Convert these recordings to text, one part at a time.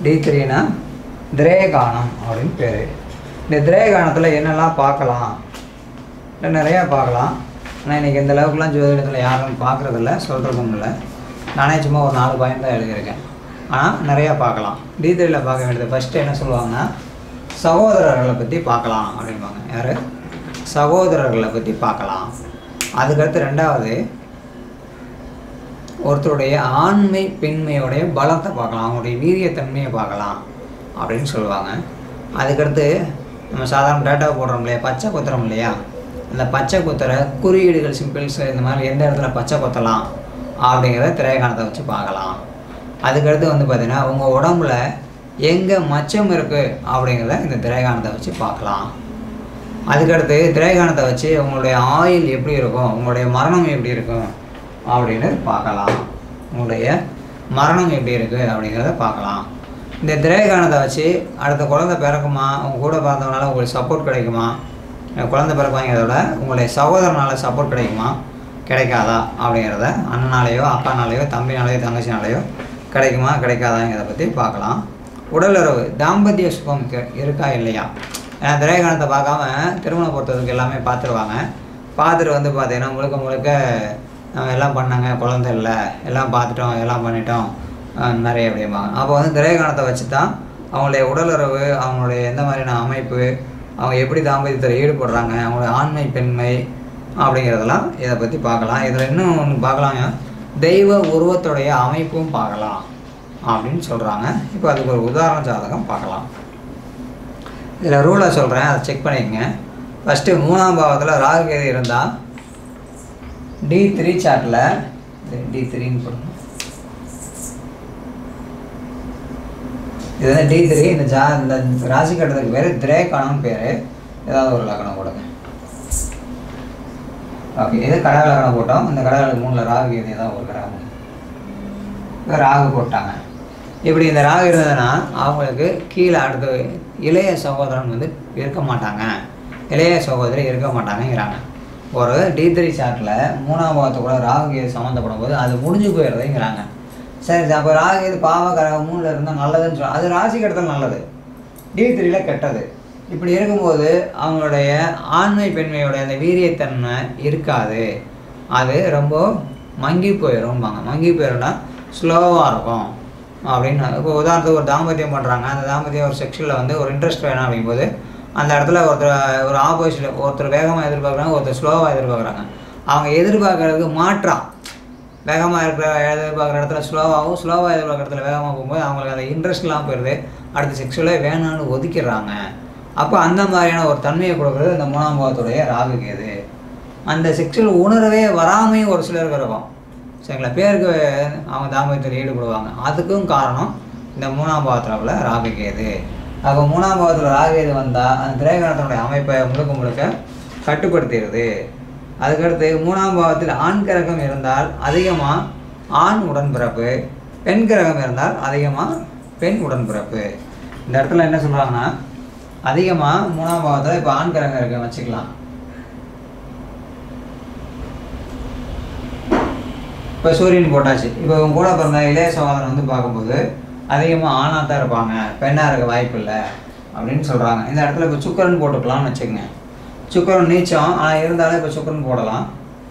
D த்ரீனா திரேகானம் அப்படின்னு பேர் இந்த திரேகானத்தில் என்னெல்லாம் பார்க்கலாம் இல்லை நிறையா பார்க்கலாம் ஆனால் இன்றைக்கி இந்த அளவுக்குலாம் ஜோதிடத்தில் யாரும் பார்க்குறதில்ல சொல்கிறதும் இல்லை நானே சும்மா ஒரு நாலு பாயிண்ட் தான் எழுதியிருக்கேன் ஆனால் நிறையா பார்க்கலாம் டி த்ரீயில் பார்க்க வேண்டியது ஃபஸ்ட்டு என்ன சொல்லுவாங்கன்னா சகோதரர்களை பற்றி பார்க்கலாம் அப்படிம்பாங்க யார் சகோதரர்களை பற்றி பார்க்கலாம் அதுக்கடுத்து ரெண்டாவது ஒருத்தருடைய ஆண்மை பெண்மையுடைய பலத்தை பார்க்கலாம் அவங்களுடைய வீரியத்தன்மையை பார்க்கலாம் அப்படின்னு சொல்லுவாங்க அதுக்கடுத்து நம்ம சாதாரண டேட்டா போடுறோம் இல்லையா பச்சை குத்துறோம் இல்லையா அந்த பச்சை குத்துற குறியீடுகள் சிம்பிள்ஸ் இந்த மாதிரி எந்த இடத்துல பச்சை குத்தலாம் அப்படிங்கிறத திரையகாணத்தை வச்சு பார்க்கலாம் அதுக்கடுத்து வந்து பார்த்திங்கன்னா உங்கள் உடம்புல எங்கே மச்சம் இருக்குது அப்படிங்கிறத இந்த திரையகாணத்தை வச்சு பார்க்கலாம் அதுக்கடுத்து திரைகாணத்தை வச்சு உங்களுடைய ஆயில் எப்படி இருக்கும் உங்களுடைய மரணம் எப்படி இருக்கும் அப்படின்னு பார்க்கலாம் உங்களுடைய மரணம் எப்படி இருக்குது அப்படிங்கிறத பார்க்கலாம் இந்த திரைகாணத்தை வச்சு அடுத்த குழந்தை பிறக்குமா உங்க கூட பிறந்தவனால உங்களுக்கு சப்போர்ட் கிடைக்குமா அஹ் குழந்தை பிறப்பாங்கிறத உங்களுடைய சகோதரனால சப்போர்ட் கிடைக்குமா கிடைக்காதா அப்படிங்கிறத அண்ணனாலேயோ அக்கானாலேயோ தம்பினாலேயோ தங்கச்சினாலேயோ கிடைக்குமா கிடைக்காதாங்கிறத பற்றி பார்க்கலாம் உடலுறவு தாம்பத்திய சுகம் இருக்கு- இருக்கா இல்லையா ஏன்னா திரைகாணத்தை பார்க்காம திருமண பொறுத்ததுக்கு எல்லாமே பார்த்துருவாங்க பார்த்துட்டு வந்து பார்த்தீங்கன்னா முழுக்க முழுக்க அஹ், எல்லாம் பண்ணாங்க குழந்தை இல்லை எல்லாம் பார்த்துட்டோம் எல்லாம் பண்ணிட்டோம் அஹ், நிறைய அப்படிம்பாங்க அப்போ வந்து திரைகாணத்தை வச்சு தான் அவங்களுடைய உடலுறவு அவங்களுடைய எந்த மாதிரியான அமைப்பு அவங்க எப்படி தாம்பத்தியத்தில் ஈடுபடுறாங்க அவங்களுடைய ஆண்மை பெண்மை அப்படிங்கிறதெல்லாம் இதை பற்றி பார்க்கலாம் இதில் இன்னும் ஒன்று பார்க்கலாங்க தெய்வ உருவத்துடைய அமைப்பும் பார்க்கலாம் அப்படின்னு சொல்கிறாங்க இப்போ அதுக்கு ஒரு உதாரண ஜாதகம் பார்க்கலாம் இதில் ரூலை சொல்கிறேன் அதை செக் பண்ணிக்கங்க ஃபஸ்ட்டு மூணாம் பாவத்தில் ராகுகேது இருந்தால் டி த்ரீ சார்ட்டில் டி த்ரீன்னு போடுங்க இது வந்து டி த்ரீ இந்த ஜா இந்த ராசி கட்டத்துக்கு பேர் திரேகானம் பேர் ஏதாவது ஒரு லக்னம் கொடுங்க ஓகே இது கடக லக்னம் போட்டோம் இந்த கடக மூணில் ராகு கேது ஏதாவது ஒரு கிரகம் இப்போ ராகு போட்டாங்க இப்படி இந்த ராகு இருந்ததுன்னா அவங்களுக்கு கீழே அடுத்து இளைய சகோதரன் வந்து இருக்க மாட்டாங்க இளைய சகோதரி இருக்க மாட்டாங்கங்கிறாங்க ஒரு டி த்ரீ சார்ட்டில் மூணாம் பாவத்து கூட ராகு கேது சம்மந்தப்படும் போது அது முடிஞ்சு போயிடுறதுங்கிறாங்க சரி அப்போ ராகு கேது பாவ கிரகம் மூணில் இருந்தால் நல்லதுன்னு சொல்ல அது ராசி கடத்தல் நல்லது டி த்ரீல கெட்டது இப்படி இருக்கும்போது அவங்களுடைய ஆண்மை பெண்மையோட அந்த வீரியத்தன்மை இருக்காது அது ரொம்ப மங்கி போயிடும்பாங்க மங்கி போயிடும்னா ஸ்லோவாக இருக்கும் அப்படின்னு இப்போ உதாரணத்துக்கு ஒரு தாம்பத்தியம் பண்ணுறாங்க அந்த தாம்பத்தியம் ஒரு செக்ஷனில் வந்து ஒரு இன்ட்ரெஸ்ட் வேணும் அப்படிங்கும்போது அந்த இடத்துல ஒருத்தர் ஒரு ஆப்போசிட் ஒருத்தர் வேகமாக எதிர்பார்க்குறாங்க ஒருத்தர் ஸ்லோவாக எதிர்பார்க்குறாங்க அவங்க எதிர்பார்க்கறதுக்கு மாற்றா வேகமாக இருக்கிற எதிர்பார்க்குற இடத்துல ஸ்லோவாகவும் ஸ்லோவாக எதிர்பார்க்குற இடத்துல வேகமாக போகும்போது அவங்களுக்கு அந்த இன்ட்ரெஸ்ட்லாம் போயிடுது அடுத்த செக்ஷுவலே வேணான்னு ஒதுக்கிடுறாங்க அப்போ அந்த மாதிரியான ஒரு தன்மையை கொடுக்குறது இந்த மூணாம் பாவத்துடைய ராகு கேது அந்த செக்ஷுவல் உணர்வே வராமையும் ஒரு சிலருக்கு இருக்கும் சரிங்களா பேருக்கு அவங்க தாம்பத்தியத்தில் ஈடுபடுவாங்க அதுக்கும் காரணம் இந்த மூணாம் பாவத்தில் ராகு கேது அப்போ மூணாம் பாவத்தில் ராகு கேது வந்தால் அந்த திரைகணத்தினுடைய அமைப்பை முழுக்க முழுக்க கட்டுப்படுத்திடுது அதுக்கடுத்து மூணாம் பாவத்தில் ஆண் கிரகம் இருந்தால் அதிகமாக ஆண் உடன்பிறப்பு பெண் கிரகம் இருந்தால் அதிகமாக பெண் உடன்பிறப்பு இந்த இடத்துல என்ன சொல்கிறாங்கன்னா அதிகமாக மூணாம் பாவத்தில் இப்போ ஆண் கிரகம் இருக்கு வச்சுக்கலாம் இப்போ சூரியன் போட்டாச்சு இப்போ இவங்க கூட பிறந்த இளைய சகோதரன் வந்து பார்க்கும்போது அதிகமாக ஆணாக தான் இருப்பாங்க பெண்ணாக இருக்க வாய்ப்பு இல்லை அப்படின்னு சொல்கிறாங்க இந்த இடத்துல இப்போ சுக்கரன் போட்டுக்கலாம்னு வச்சுக்கோங்க சுக்கரன் நீச்சம் ஆனால் இருந்தாலும் இப்போ சுக்கரன் போடலாம்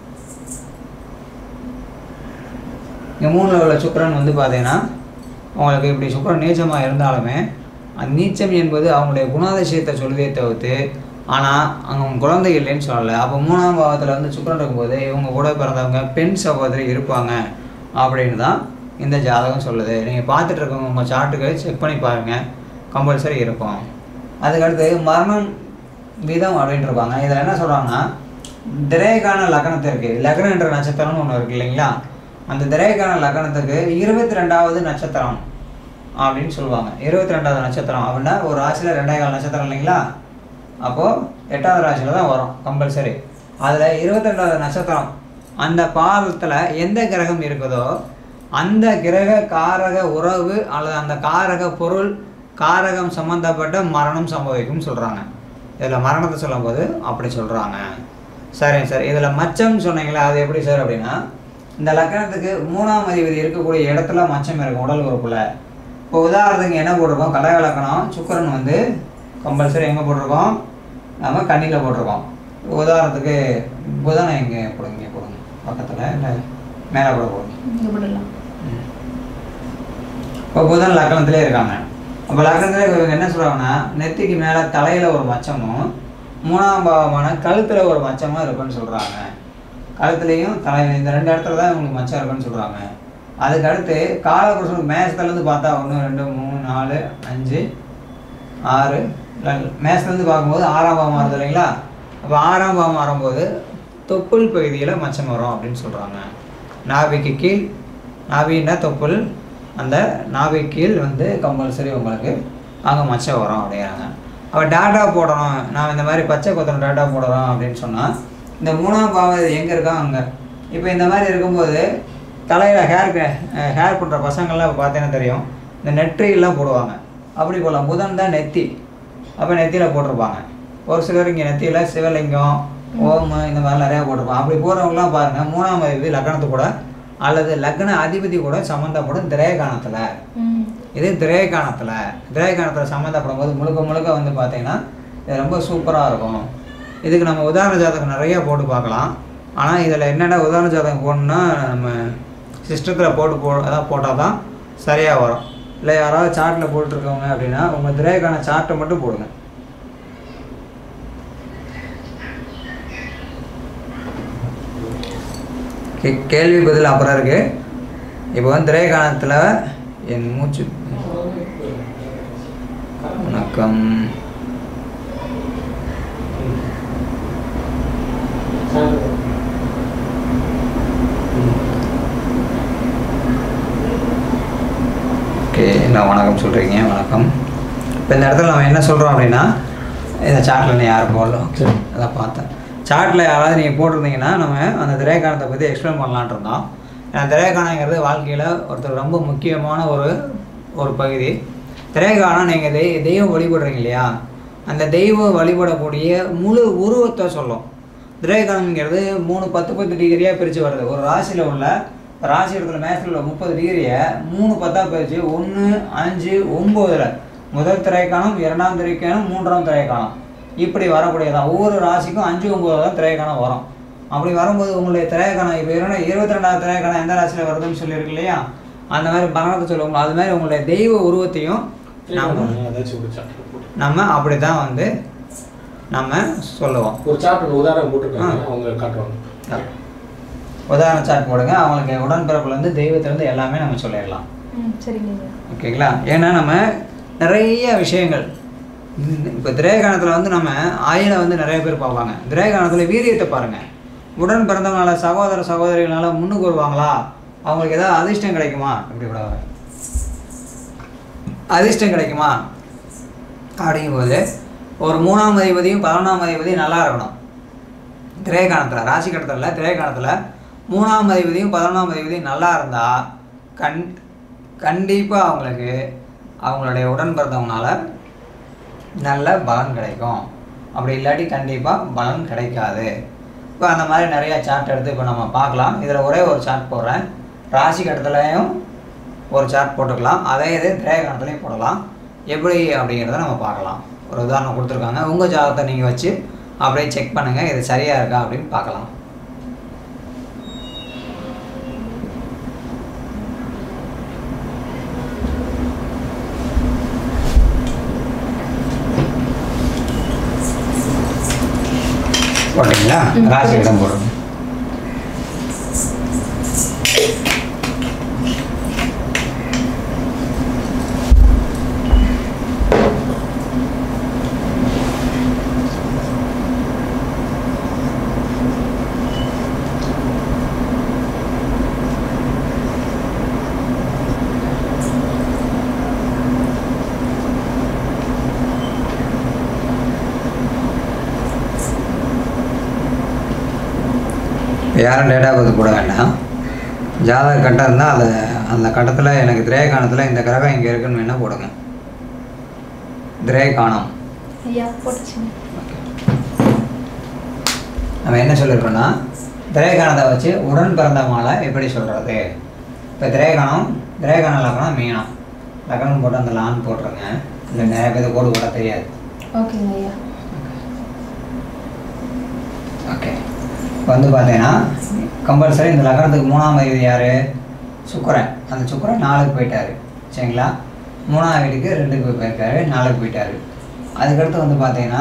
இங்கே மூணில் உள்ள சுக்கரன் வந்து பார்த்தீங்கன்னா உங்களுக்கு இப்படி சுக்கரன் நீச்சமாக இருந்தாலுமே அந்த நீச்சம் என்பது அவங்களுடைய குணாதிசயத்தை சொல்லுதே தவிர்த்து ஆனால் அவங்க குழந்தை இல்லைன்னு சொல்லலை அப்போ மூணாம் பாவத்தில் வந்து சுக்கரன் இருக்கும்போது இவங்க கூட பிறந்தவங்க பெண் சகோதரி இருப்பாங்க அப்படின்னு தான் இந்த ஜாதகம் சொல்லுது நீங்கள் பார்த்துட்டு இருக்கவங்க உங்கள் சார்ட்டுக்கு செக் பண்ணி பாருங்கள் கம்பல்சரி இருக்கும் அதுக்கடுத்து மரணம் விதம் அப்படின்ட்டு இருப்பாங்க இதில் என்ன சொல்கிறாங்கன்னா திரேகான லக்னத்திற்கு லக்னம் என்ற நட்சத்திரம்னு ஒன்று இருக்கு இல்லைங்களா அந்த திரேகான லக்னத்துக்கு இருபத்தி ரெண்டாவது நட்சத்திரம் அப்படின்னு சொல்லுவாங்க இருபத்தி ரெண்டாவது நட்சத்திரம் அப்படின்னா ஒரு ராசியில் ரெண்டே கால நட்சத்திரம் இல்லைங்களா அப்போது எட்டாவது ராசியில் தான் வரும் கம்பல்சரி அதில் இருபத்தி ரெண்டாவது நட்சத்திரம் அந்த பாதத்தில் எந்த கிரகம் இருக்குதோ அந்த கிரக காரக உறவு அல்லது அந்த காரக பொருள் காரகம் சம்மந்தப்பட்ட மரணம் சம்பவிக்கும் சொல்கிறாங்க இதில் மரணத்தை சொல்லும்போது அப்படி சொல்கிறாங்க சரிங்க சார் இதில் மச்சம்னு சொன்னீங்களே அது எப்படி சார் அப்படின்னா இந்த லக்கணத்துக்கு மூணாம் அதிபதி இருக்கக்கூடிய இடத்துல மச்சம் இருக்கும் உடல் உறுப்புல இப்போ உதாரணத்துக்கு என்ன போட்டிருக்கோம் கடக லக்கணம் சுக்கிரன் வந்து கம்பல்சரி எங்கே போட்டிருக்கோம் நம்ம கண்ணியில் போட்டிருக்கோம் உதாரணத்துக்கு புதனை எங்கே போடுங்க இங்கே போடுங்க பக்கத்தில் இல்லை மேலே கூட போடுங்க இங்கே போடலாம் இப்போ புதன் லக்கணத்திலே இருக்காங்க அப்போ லக்கணத்திலே இவங்க என்ன சொல்கிறாங்கன்னா நெத்திக்கு மேலே தலையில் ஒரு மச்சமும் மூணாம் பாவமான கழுத்தில் ஒரு மச்சமும் இருக்குன்னு சொல்கிறாங்க கழுத்துலேயும் தலையில் இந்த ரெண்டு இடத்துல தான் இவங்களுக்கு மச்சம் இருக்குன்னு சொல்கிறாங்க அதுக்கு அடுத்து காலபுருஷனுக்கு மேசத்துலேருந்து பார்த்தா ஒன்று ரெண்டு மூணு நாலு அஞ்சு ஆறு இல்ல- மேசத்துலேருந்து பார்க்கும்போது ஆறாம் பாவம் வருது இல்லைங்களா அப்போ ஆறாம் பாவம் வரும்போது தொப்புள் பகுதியில் மச்சம் வரும் அப்படின்னு சொல்கிறாங்க நாபிக்கு கீழ் நாபின்னா தொப்புள் அந்த நாபி கீழ் வந்து கம்பல்சரி உங்களுக்கு அங்கே மச்சம் வரும் அப்படிங்கிறாங்க அப்போ டேட்டா போடணும் நான் இந்த மாதிரி பச்சை கொத்தனம் டேட்டா போடுறோம் அப்படின்னு சொன்னால் இந்த மூணாம் பாவம் எங்கே இருக்கோ அங்கே இப்போ இந்த மாதிரி இருக்கும்போது தலையில் ஹேர் ஹேர் பண்ணுற பசங்கள்லாம் இப்போ பார்த்தீங்கன்னா தெரியும் இந்த நெற்றியெல்லாம் போடுவாங்க அப்படி போடலாம் புதன் தான் நெத்தி அப்போ நெத்தியில் போட்டிருப்பாங்க ஒரு சிலர் இங்கே நெத்தியில் சிவலிங்கம் ஓமு இந்த மாதிரி நிறையா போட்டிருப்பாங்க அப்படி போகிறவங்களாம் பாருங்கள் மூணாம் அதிபதி லக்னத்து கூட அல்லது லக்ன அதிபதி கூட சம்மந்தப்படும் திரேகானத்தில் ம் இது திரேகானத்தில் திரேகானத்தில் சம்மந்தப்படும் போது முழுக்க முழுக்க வந்து பார்த்தீங்கன்னா இது ரொம்ப சூப்பராக இருக்கும் இதுக்கு நம்ம உதாரண ஜாதகம் நிறையா போட்டு பார்க்கலாம் ஆனால் இதில் என்னென்ன உதாரண ஜாதகம் போடணும்னா நம்ம சிஸ்டத்தில் போட்டு போ அதான் போட்டால் தான் சரியாக வரும் இல்லை யாராவது சார்ட்டில் போட்டிருக்கவங்க அப்படின்னா உங்கள் திரேகான சார்ட்டை மட்டும் போடுங்க கே- கேள்வி பதில் அப்புறம் இருக்கு இப்போ வந்து திரைக்காணத்தில் என் மூச்சு வணக்கம் ஓகே நான் வணக்கம் சொல்கிறீங்க வணக்கம் இப்போ இந்த இடத்துல நம்ம என்ன சொல்கிறோம் அப்படின்னா இந்த சார்ட்டில் நீ யாரும் போடல சரி. அதான் பார்த்தேன் சார்ட்டில் யாராவது நீங்கள் போட்டிருந்தீங்கன்னா நம்ம அந்த திரைக்காணத்தை பற்றி எக்ஸ்பிளைன் பண்ணலான்ட்டு இருந்தோம் ஏன்னா திரைக்காணங்கிறது வாழ்க்கையில் ஒருத்தர் ரொம்ப முக்கியமான ஒரு ஒரு பகுதி திரைக்காணம் நீங்கள் தெய் தெய்வம் வழிபடுறீங்க இல்லையா அந்த தெய்வம் வழிபடக்கூடிய முழு உருவத்தை சொல்லும் திரைக்காணங்கிறது மூணு பத்து பத்து டிகிரியாக பிரித்து வருது ஒரு ராசியில் உள்ள ராசி இடத்துல மேட்ச்சில் உள்ள முப்பது டிகிரியை மூணு பத்தாக பிரித்து ஒன்று அஞ்சு ஒம்போதில் முதல் திரைக்காணம் இரண்டாம் திரைக்காணம் மூன்றாம் திரைக்காணம் இப்படி வரக்கூடியதான் ஒவ்வொரு ராசிக்கும் அஞ்சு ஒம்பது தான் திரைக்காணம் வரும் அப்படி வரும்போது உங்களுடைய திரைக்காணம் இப்போ இரண்டு இருபத்தி ரெண்டாவது திரைக்காணம் எந்த ராசியில் வருதுன்னு சொல்லியிருக்கு இல்லையா அந்த மாதிரி மரணத்தை சொல்லுவோம் அது மாதிரி உங்களுடைய தெய்வ உருவத்தையும் நம்ம ஏதாச்சும் ஒரு சாப்டர் போட்டு நம்ம அப்படி தான் வந்து நம்ம சொல்லுவோம் ஒரு சாப்டர் உதாரணம் போட்டிருக்காங்க அவங்க காட்டுவாங்க உதாரண சாட் போடுங்க அவங்களுக்கு உடன்பிறப்புலேருந்து தெய்வத்திலேருந்து எல்லாமே நம்ம சொல்லிடலாம் ம் சரிங்க ஐயா ஓகேங்களா ஏன்னா நம்ம நிறைய விஷயங்கள் இப்போ திரேகானத்தில் வந்து நம்ம ஆயில வந்து நிறைய பேர் பார்ப்பாங்க திரேகானத்தில் வீரியத்தை பாருங்கள் உடன் பிறந்தவங்களால சகோதர சகோதரிகளால முன்னுக்கு வருவாங்களா அவங்களுக்கு ஏதாவது அதிர்ஷ்டம் கிடைக்குமா இப்படி கூட வர அதிர்ஷ்டம் கிடைக்குமா அப்படிங்கும்போது ஒரு மூணாம் அதிபதியும் பதினொன்றாம் அதிபதியும் நல்லா இருக்கணும் திரைக்காணத்தில் ராசி கடத்தில் திரைக்காணத்தில் மூணாம் அதிபதியும் பதினொன்றாம் அதிபதியும் நல்லா இருந்தால் கண் கண்டிப்பாக அவங்களுக்கு அவங்களுடைய உடன் பிறந்தவங்களால நல்ல பலன் கிடைக்கும் அப்படி இல்லாட்டி கண்டிப்பாக பலன் கிடைக்காது இப்போ அந்த மாதிரி நிறையா சார்ட் எடுத்து இப்போ நம்ம பார்க்கலாம் இதில் ஒரே ஒரு சார்ட் போடுறேன் ராசி கட்டத்துலையும் ஒரு சார்ட் போட்டுக்கலாம் அதே இது திரையகணத்துலையும் போடலாம் எப்படி அப்படிங்கிறத நம்ம பார்க்கலாம் ஒரு உதாரணம் கொடுத்துருக்காங்க உங்கள் ஜாதகத்தை நீங்கள் வச்சு அப்படியே செக் பண்ணுங்கள் இது சரியாக இருக்கா அப்படின்னு பார்க்கலாம் போட்டிங்களா ம், ராசி இடம் போடுங்க யாரும் டேட்டா பற்றி போட வேண்டாம் ஜாதக கட்டம் இருந்தால் அதை அந்த கட்டத்தில் எனக்கு திரேகாணத்தில் இந்த கிரகம் இங்கே இருக்குன்னு வேணால் போடுங்க திரேகாணம் ஐயா போட்டுச்சுங்க நம்ம என்ன சொல்லியிருக்கோம்னா திரேகானத்தை வச்சு உடன் பிறந்த மாலை எப்படி சொல்கிறது இப்போ திரேகானம் திரேகான லக்கணம் மீனம் லக்னம் போட்டு அந்த லான் போட்டுருங்க இல்லை நிறைய பேர் கோடு போட தெரியாது ஓகேங்க ஐயா ஓகே இப்போ வந்து பார்த்தீங்கன்னா கம்பல்சரி இந்த லக்னத்துக்கு மூணாம் தேதி யார் சுக்கரன் அந்த சுக்கரன் நாலுக்கு போயிட்டாரு சரிங்களா மூணாம் வீட்டுக்கு ரெண்டுக்கு போயிருக்காரு நாலுக்கு போயிட்டாரு அதுக்கடுத்து வந்து பார்த்தீங்கன்னா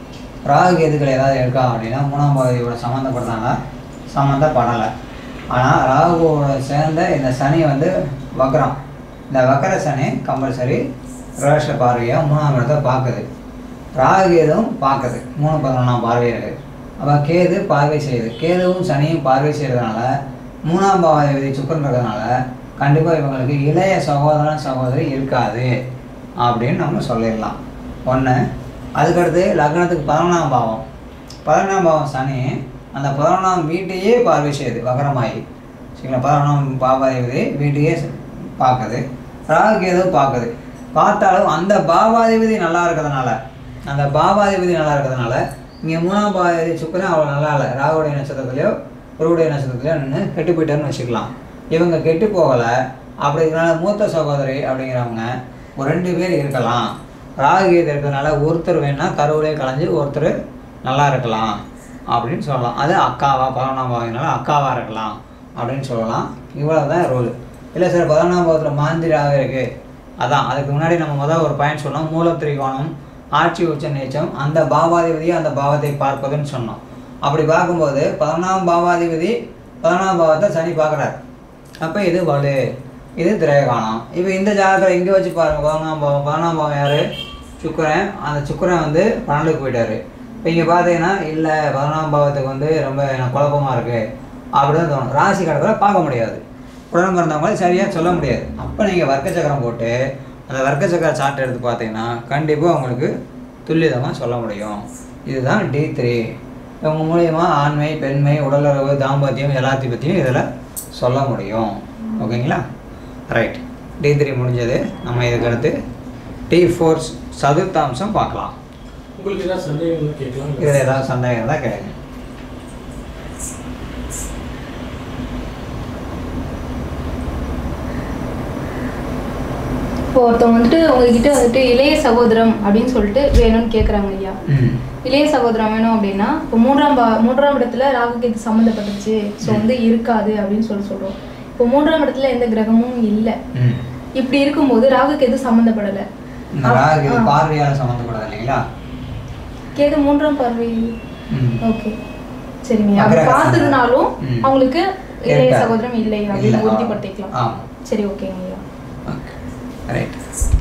ராகு கேதுகள் ஏதாவது இருக்கா அப்படின்னா மூணாம் பாதியோட சம்மந்தப்படுறாங்க சம்மந்தப்படலை ஆனால் ராகுவோட சேர்ந்த இந்த சனி வந்து வக்ரம் இந்த வக்கர சனி கம்பல்சரி ரோஷ பார்வையாக மூணாம் இடத்தை பார்க்குது ராகு கேதுவும் பார்க்குது மூணு பதினொன்றாம் பார்வை இருக்குது அப்போ கேது பார்வை செய்யுது கேதுவும் சனியும் பார்வை செய்கிறதுனால மூணாம் பாவாதிபதி சுக்கரன் இருக்கிறதுனால கண்டிப்பாக இவங்களுக்கு இளைய சகோதரன் சகோதரி இருக்காது அப்படின்னு நம்ம சொல்லிடலாம் ஒன்று அதுக்கடுத்து லக்னத்துக்கு பதினொன்றாம் பாவம் பதினொன்றாம் பாவம் சனி அந்த பதினொன்றாம் வீட்டையே பார்வை செய்யுது வகரமாகி சரிங்களா பதினொன்றாம் பாவாதிபதி வீட்டையே ச- பார்க்குது ராகு கேது பார்க்குது பார்த்தாலும் அந்த பாவாதிபதி நல்லா இருக்கிறதுனால அந்த பாவாதிபதி நல்லா இருக்கிறதுனால இங்கே மூணாம் பாவாதிபதி சுக்கரன் அவ்வளோ நல்லா இல்லை ராகுடைய நட்சத்திரத்துலையோ குருவுடைய நட்சத்திரத்துலையோ நின்று கெட்டு போயிட்டாருன்னு வச்சுக்கலாம் இவங்க கெட்டு போகலை அப்படிங்கிறனால மூத்த சகோதரி அப்படிங்கிறவங்க ஒரு ரெண்டு பேர் இருக்கலாம் ராகு கேது இருக்கிறதுனால ஒருத்தர் வேணா கருவிலே கலைஞ்சு ஒருத்தர் நல்லா இருக்கலாம் அப்படின்னு சொல்லலாம் அது அக்காவா பதினொன்றாம் பாவத்தினால அக்காவா இருக்கலாம் அப்படின்னு சொல்லலாம் இவ்வளோ தான் ரூல் இல்லை சார் பதினொன்றாம் பாவத்தில் மாந்திராக இருக்குது அதான் அதுக்கு முன்னாடி நம்ம முதல் ஒரு பயன் சொன்னோம் மூலத்திரிகோணம் ஆட்சி உச்ச நீச்சம் அந்த பாவாதிபதியை அந்த பாவத்தை பார்ப்பதுன்னு சொன்னோம் அப்படி பார்க்கும்போது பதினொன்றாம் பாவாதிபதி பதினொன்றாம் பாவத்தை சனி பார்க்குறாரு அப்போ இது வலு இது திரேகானம் இப்போ இந்த ஜாதகத்தில் இங்கே வச்சு பாருங்க பதினொன்றாம் பாவம் பதினொன்றாம் பாவம் யார் சுக்கரன் அந்த சுக்கரன் வந்து பன்னெண்டுக்கு போயிட்டாரு இப்போ இங்கே பார்த்தீங்கன்னா இல்லை பதினொன்றாம் பாவத்துக்கு வந்து ரொம்ப எனக்கு குழப்பமாக இருக்குது அப்படின்னு தோணும் ராசி கடத்தில் பார்க்க முடியாது உடனே பிறந்தவங்கள சரியாக சொல்ல முடியாது அப்போ நீங்கள் வர்க்க சக்கரம் போட்டு அந்த வர்க்க சக்கர சார்ட் எடுத்து பார்த்தீங்கன்னா கண்டிப்பாக உங்களுக்கு துல்லியமாக சொல்ல முடியும் இதுதான் டி த்ரீ இவங்க மூலியமா ஆண்மை பெண்மை உடலுறவு தாம்பத்தியம் எல்லாத்தையும் பற்றியும் இதில் சொல்ல முடியும் ஓகேங்களா ரைட் டி த்ரீ முடிஞ்சது நம்ம இதுக்கு அடுத்து டி ஃபோர் சதுர்த்தாம்சம் பார்க்கலாம் உங்களுக்கு ஏதாவது சந்தேகங்கள் கேட்கலாம் இதில் ஏதாவது சந்தேகம் இருந்தால் கேளுங்க இப்போ ஒருத்தவங்க வந்துட்டு உங்ககிட்ட வந்துட்டு இளைய சகோதரம் அப்படின்னு சொல்லிட்டு வேணும்னு கேட்குறாங்க ஐயா ம் இளைய சகோதரம் வேணும் அப்படின்னா இப்போ மூன்றாம் பா மூன்றாம் இடத்துல ராகு கேது சம்மந்தப்பட்டுச்சு ஸோ வந்து இருக்காது அப்படின்னு சொல்லி சொல்றோம் இப்போ மூன்றாம் இடத்துல எந்த கிரகமும் இல்லை ம் இப்படி இருக்கும்போது ராகு கேது சம்மந்தப்படலை இந்த ராகு இது பார்வையால் சம்மந்தப்படாது இல்லைங்களா கேது மூன்றாம் பார்வை ம் ஓகே சரிங்க அப்படி அக்ரஹாரம். பார்த்ததுனாலும் ம். அவங்களுக்கு இளைய இருக்காது. சகோதரம் இல்லை அப்படின்னு இல்லை, உறுதிப்படுத்திக்கலாம் ஆமாம் சரி ஓகேங்க ஐயா ஓகே ரைட்